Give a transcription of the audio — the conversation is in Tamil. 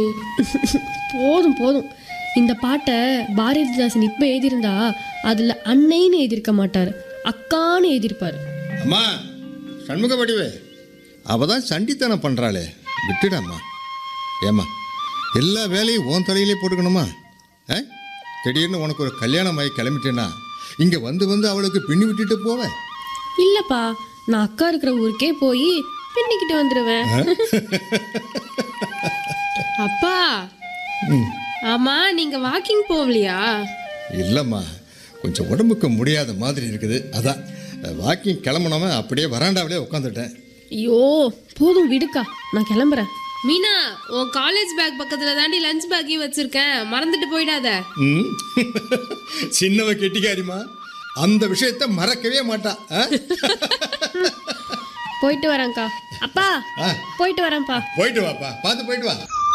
போதும் போதும் இந்த பாட்டை பாரதிதாசன் இப்போ எழுதியிருந்தா அதில் அன்னைன்னு எழுதியிருக்க மாட்டார் அக்கான்னு எழுதியிருப்பார் அம்மா சண்முக வடிவே அவ தான் சண்டித்தனம் பண்ணுறாளே விட்டுடாம்மா ஏம்மா எல்லா வேலையும் உன் தலையிலே போட்டுக்கணுமா ஆ திடீர்னு உனக்கு ஒரு கல்யாணம் ஆகி கிளம்பிட்டேன்னா இங்கே வந்து வந்து அவளுக்கு பின்னி விட்டுட்டு போவேன் இல்லைப்பா நான் அக்கா இருக்கிற ஊருக்கே போய் பின்னிக்கிட்டு வந்துடுவேன் அப்பா ஆமா நீங்க வாக்கிங் போகலையா இல்லைம்மா கொஞ்சம் உடம்புக்கு முடியாத மாதிரி இருக்குது அதான் வாக்கிங் கிளம்புனவன் அப்படியே வராண்டாவிலே உட்காந்துட்டேன் ஐயோ போதும் விடுக்கா நான் கிளம்புறேன் மீனா உன் காலேஜ் பேக் பக்கத்துல தாண்டி லஞ்ச் பேக்கையும் வச்சிருக்கேன் மறந்துட்டு போயிடாத ம் சின்னவ கெட்டிக்காரிமா அந்த விஷயத்த மறக்கவே மாட்டா ஆ? போயிட்டு வரேன்க்கா அப்பா ஆ, போயிட்டு வரேன்ப்பா போயிட்டு வாப்பா பார்த்து போயிட்டு வா